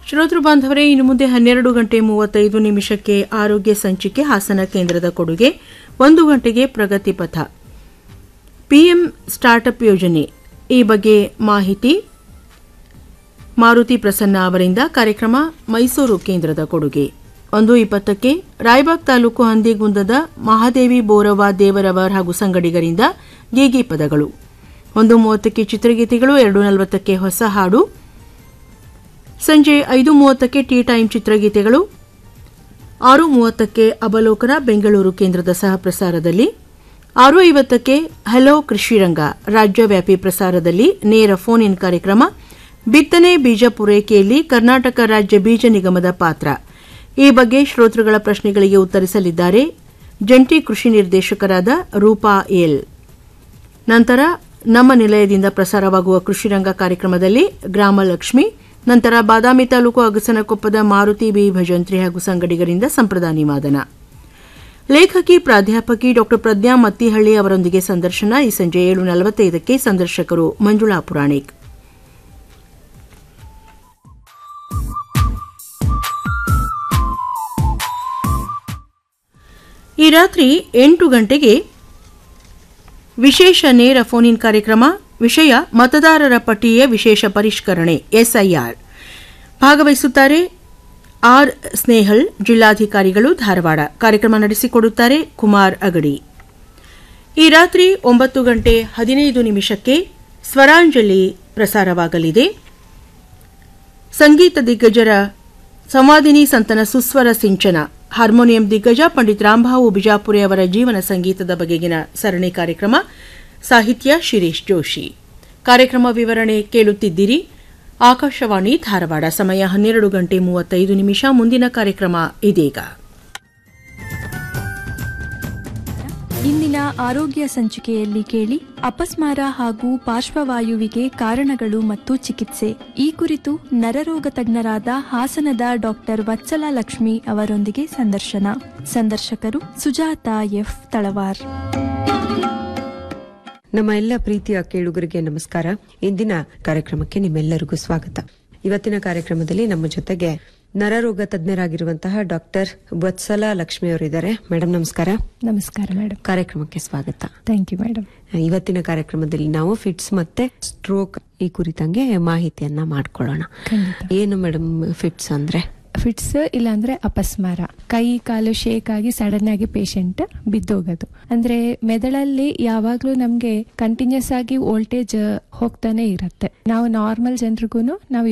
ಶ್ರೋತೃ ಬಾಂಧವರೇ ಇನ್ನು ಮುಂದೆ ಹನ್ನೆರಡು ಗಂಟೆ ಮೂವತ್ತೈದು ನಿಮಿಷಕ್ಕೆ ಆರೋಗ್ಯ ಸಂಚಿಕೆ ಹಾಸನ ಕೇಂದ್ರದ ಕೊಡುಗೆ ಒಂದು ಗಂಟೆಗೆ ಪ್ರಗತಿ ಪಥ ಪಿಎಂ ಸ್ಟಾರ್ಟ್ಅಪ್ ಯೋಜನೆ ಈ ಬಗ್ಗೆ ಮಾಹಿತಿ ಮಾರುತಿ ಪ್ರಸನ್ನ ಅವರಿಂದ ಕಾರ್ಯಕ್ರಮ ಮೈಸೂರು ಕೇಂದ್ರದ ಕೊಡುಗೆ ಒಂದು ಇಪ್ಪತ್ತಕ್ಕೆ ರಾಯಬಾಗ್ ತಾಲೂಕು ಹಂದಿಗುಂದದ ಮಹಾದೇವಿ ಬೋರವ ದೇವರವರ್ ಹಾಗೂ ಸಂಗಡಿಗರಿಂದ ಗೀಗಿ ಪದಗಳು ಒಂದು ಮೂವತ್ತಕ್ಕೆ ಚಿತ್ರಗೀತೆಗಳು ಎರಡು ನಲವತ್ತಕ್ಕೆ ಹೊಸ ಹಾಡು ಸಂಜೆ ಐದು ಮೂವತ್ತಕ್ಕೆ ಟೀ ಟೈಮ್ ಚಿತ್ರಗೀತೆಗಳು ಆರು ಮೂವತ್ತಕ್ಕೆ ಅವಲೋಕನ ಬೆಂಗಳೂರು ಕೇಂದ್ರದ ಸಹ ಪ್ರಸಾರದಲ್ಲಿ ಆರು ಐವತ್ತಕ್ಕೆ ಹಲೋ ಕೃಷಿರಂಗ ರಾಜ್ಯವ್ಯಾಪಿ ಪ್ರಸಾರದಲ್ಲಿ ನೇರ ಫೋನ್ ಇನ್ ಕಾರ್ಯಕ್ರಮ ಬಿತ್ತನೆ ಬೀಜ ಪೂರೈಕೆಯಲ್ಲಿ ಕರ್ನಾಟಕ ರಾಜ್ಯ ಬೀಜ ನಿಗಮದ ಪಾತ್ರ ಈ ಬಗ್ಗೆ ಶ್ರೋತೃಗಳ ಪ್ರಶ್ನೆಗಳಿಗೆ ಉತ್ತರಿಸಲಿದ್ದಾರೆ ಜಂಟಿ ಕೃಷಿ ನಿರ್ದೇಶಕರಾದ ರೂಪಾ ಎಲ್ ನಂತರ ನಮ್ಮ ನಿಲಯದಿಂದ ಪ್ರಸಾರವಾಗುವ ಕೃಷಿರಂಗ ಕಾರ್ಯಕ್ರಮದಲ್ಲಿ ಗ್ರಾಮಲಕ್ಷ್ಮಿ ನಂತರ ಬಾದಾಮಿ ತಾಲೂಕು ಅಗಸನಕೊಪ್ಪದ ಮಾರುತಿ ಬಿ ಭಜಂತ್ರಿ ಹಾಗೂ ಸಂಗಡಿಗರಿಂದ ಸಂಪ್ರದಾನಿ ವಾದನ ಲೇಖಕಿ ಪ್ರಾಧ್ಯಾಪಕಿ ಡಾ ಪ್ರಜ್ಞಾ ಮತ್ತಿಹಳ್ಳಿ ಅವರೊಂದಿಗೆ ಸಂದರ್ಶನ ಈ ಸಂಜೆ ಏಳು ನಲವತ್ತೈದಕ್ಕೆ ಸಂದರ್ಶಕರು ಮಂಜುಳಾ ಪುರಾಣಿಕ್ ಈ ರಾತ್ರಿ ಎಂಟು ಗಂಟೆಗೆ ವಿಶೇಷ ನೇರ ಫೋನ್ ಇನ್ ಕಾರ್ಯಕ್ರಮ ವಿಷಯ ಮತದಾರರ ಪಟ್ಟಿಯ ವಿಶೇಷ ಪರಿಷ್ಕರಣೆ ಎಸ್ಐಆರ್ ಭಾಗವಹಿಸುತ್ತಾರೆ ಆರ್ ಸ್ನೇಹಲ್ ಜಿಲ್ಲಾಧಿಕಾರಿಗಳು ಧಾರವಾಡ ಕಾರ್ಯಕ್ರಮ ನಡೆಸಿಕೊಡುತ್ತಾರೆ ಕುಮಾರ್ ಅಗಡಿ ಈ ರಾತ್ರಿ ಒಂಬತ್ತು ಗಂಟೆ ಹದಿನೈದು ನಿಮಿಷಕ್ಕೆ ಸ್ವರಾಂಜಲಿ ಪ್ರಸಾರವಾಗಲಿದೆ ಸಂಗೀತ ದಿಗ್ಗಜರ ಸಂವಾದಿನಿ ಸಂತನ ಸುಸ್ವರ ಸಿಂಚನ ಹಾರ್ಮೋನಿಯಂ ದಿಗ್ಗಜ ಪಂಡಿತ್ ರಾಂಭಾವು ಬಿಜಾಪುರೆ ಅವರ ಜೀವನ ಸಂಗೀತದ ಬಗೆಗಿನ ಸರಣಿ ಕಾರ್ಯಕ್ರಮ ಸಾಹಿತ್ಯ ಶಿರೀಶ್ ಜೋಶಿ ಕಾರ್ಯಕ್ರಮ ವಿವರಣೆ ಕೇಳುತ್ತಿದ್ದಿರಿ ಆಕಾಶವಾಣಿ ಧಾರವಾಡ ಸಮಯ ಹನ್ನೆರಡು ಗಂಟೆ ಮೂವತ್ತೈದು ನಿಮಿಷ ಮುಂದಿನ ಕಾರ್ಯಕ್ರಮ ಇದೀಗ ಇಂದಿನ ಆರೋಗ್ಯ ಸಂಚಿಕೆಯಲ್ಲಿ ಕೇಳಿ ಅಪಸ್ಮಾರ ಹಾಗೂ ಪಾರ್ಶ್ವವಾಯುವಿಗೆ ಕಾರಣಗಳು ಮತ್ತು ಚಿಕಿತ್ಸೆ ಈ ಕುರಿತು ನರರೋಗ ತಜ್ಞರಾದ ಹಾಸನದ ಡಾಕ್ಟರ್ ವತ್ಸಲ ಲಕ್ಷ್ಮಿ ಅವರೊಂದಿಗೆ ಸಂದರ್ಶನ ಸಂದರ್ಶಕರು ಸುಜಾತ ಎಫ್ ತಳವಾರ್ ನಮ್ಮ ಎಲ್ಲ ಪ್ರೀತಿಯ ಕೇಳುಗರಿಗೆ ನಮಸ್ಕಾರ ಇಂದಿನ ಕಾರ್ಯಕ್ರಮಕ್ಕೆ ನಿಮ್ಮೆಲ್ಲರಿಗೂ ಸ್ವಾಗತ ಇವತ್ತಿನ ಕಾರ್ಯಕ್ರಮದಲ್ಲಿ ನಮ್ಮ ಜೊತೆಗೆ ನರರೋಗ ತಜ್ಞರಾಗಿರುವಂತಹ ಡಾಕ್ಟರ್ ವತ್ಸಲ ಲಕ್ಷ್ಮಿ ಅವರಿದ್ದಾರೆ ಮೇಡಮ್ ನಮಸ್ಕಾರ ನಮಸ್ಕಾರ ಮೇಡಮ್ ಕಾರ್ಯಕ್ರಮಕ್ಕೆ ಸ್ವಾಗತ ಥ್ಯಾಂಕ್ ಯು ಮೇಡಮ್ ಇವತ್ತಿನ ಕಾರ್ಯಕ್ರಮದಲ್ಲಿ ನಾವು ಫಿಟ್ಸ್ ಮತ್ತೆ ಸ್ಟ್ರೋಕ್ ಈ ಕುರಿತಂಗೆ ಮಾಹಿತಿಯನ್ನ ಮಾಡ್ಕೊಳ್ಳೋಣ ಖಂಡಿತ ಏನು ಮೇಡಮ್ ಫಿಟ್ಸ್ ಅಂದ್ರೆ ಫಿಟ್ಸ್ ಇಲ್ಲಾಂದ್ರೆ ಅಪಸ್ಮಾರ ಕೈ ಕಾಲು ಶೇಕ್ ಆಗಿ ಸಡನ್ ಆಗಿ ಪೇಷಂಟ್ ಬಿದ್ದೋಗೋದು ಅಂದ್ರೆ ಮೆದುಳಲ್ಲಿ ಯಾವಾಗ್ಲೂ ನಮ್ಗೆ ಕಂಟಿನ್ಯೂಸ್ ಆಗಿ ವೋಲ್ಟೇಜ್ ಹೋಗ್ತಾನೆ ಇರುತ್ತೆ ನಾವು ನಾರ್ಮಲ್ ಜನರಿಗೂ ನಾವು